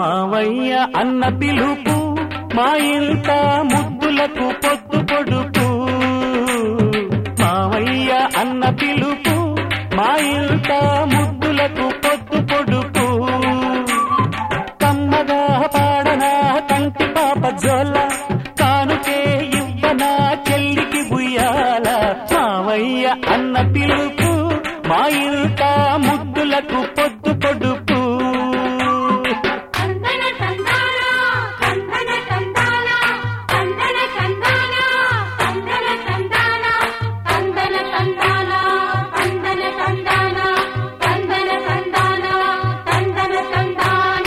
మావయ్య అన్న పిలుపు మా ఇంట ముద్దులకు పొద్దు పొడుపు మావయ్య అన్న పిలుపు మా ఇంట ముద్దులకు పొద్దు పొడుపు కమ్మగా పాడనా కంటి పాప జోల కానుకే ఇవ్వనా చెల్లికి బుయ్యాల మావయ్య అన్న పిలుపు మా ఇంట ముద్దులకు పొద్దు పొడుపు కందన కందాన కందన కందాన కందన కందాన కందన కందాన కందన కందాన కందన కందాన కందన కందాన కందన కందాన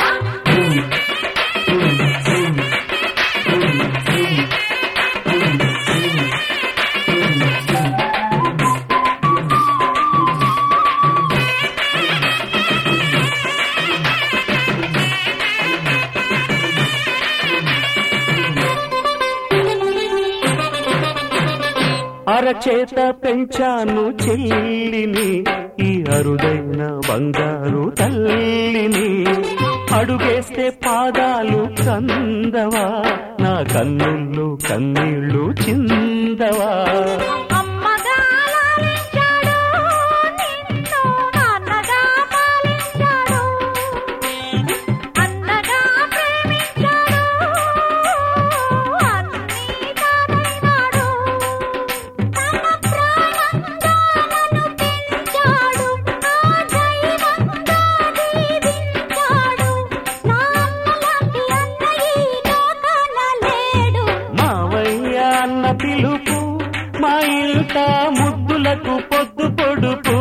అరచేత పెంచాను చెల్లిని ఈ అరుదైన బంగారు తల్లిని అడుగేస్తే పాదాలు కందవా నా కన్నుళ్ళు కన్నీళ్ళు చిందవా అమ్మగా లాలించాడు నిన్ను నాన్నగా పాలించాడు అన్నగా ప్రేమించాడు అన్నీ తానైనాడు తన ప్రాణంగా నన్ను పెంచాడు ఆ దైవంగా దీవించాడు నా అన్నలాంటి అన్నయ్య లోకాన లేడు మావయ్య అన్న పిలుపు మా ఇంట ముద్దులకు పొద్దు పొడుపు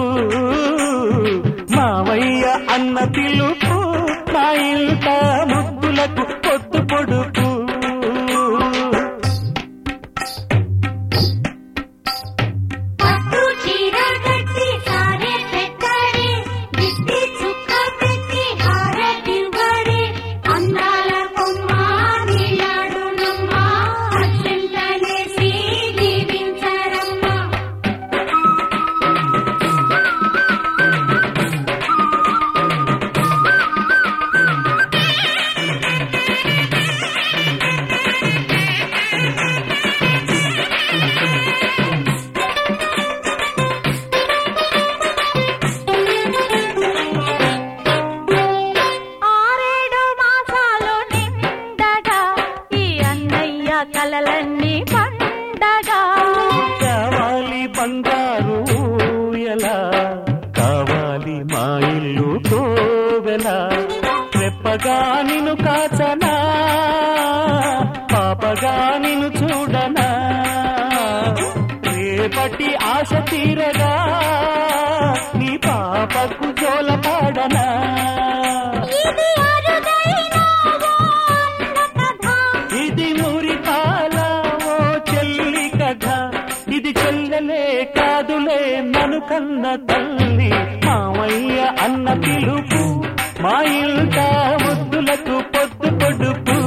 మావయ్య అన్న పిలుపు మా ఇంట ముద్దులకు పొద్దు పొడుపు పట్టు చీర కట్టి సారే పెట్టారే దిష్టి చుక్క పెట్టి హారతివ్వరే అందాల కొమ్మ నీలాడునమ్మ అత్యంతలేసి దీవించరమ్మ ఆరేడు మాసాలు నిండగా ఈ అన్నయ్య కలలన్నీ పండగా కావాలి బంగారు ఎలా కావాలి మా ఇల్లు కోవెలా రెప్పగా నిన్ను కాచనా పాపగా నిన్ను చూడనా రేపటి ఆశ తీరగా నీ పాపకు జోల పాడనా ఇది అరుదైన ఓ అన్న కథ ఇది మురిపాల ఓ చెల్లి కథ ఇది చెల్లెలే కాదులే నను కన్న తల్లి మామయ్య అన్న పిలుపు మా ఇంట ముద్దులకు పొద్దు పొడుపు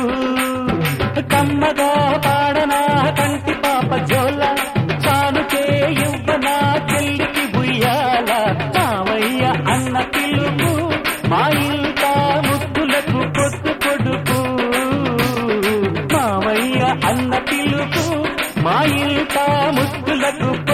కమ్మగా పాడనా కంటి పాప జోల కానుకే ఇవ్వనా చెల్లికి బుయ్యాల మామయ్య అన్న పిలుపు మా ఇంట ముద్దులకు పొద్దు పొడుపు మామయ్య అన్న పిలుపు మా ఇంట ముద్దులకు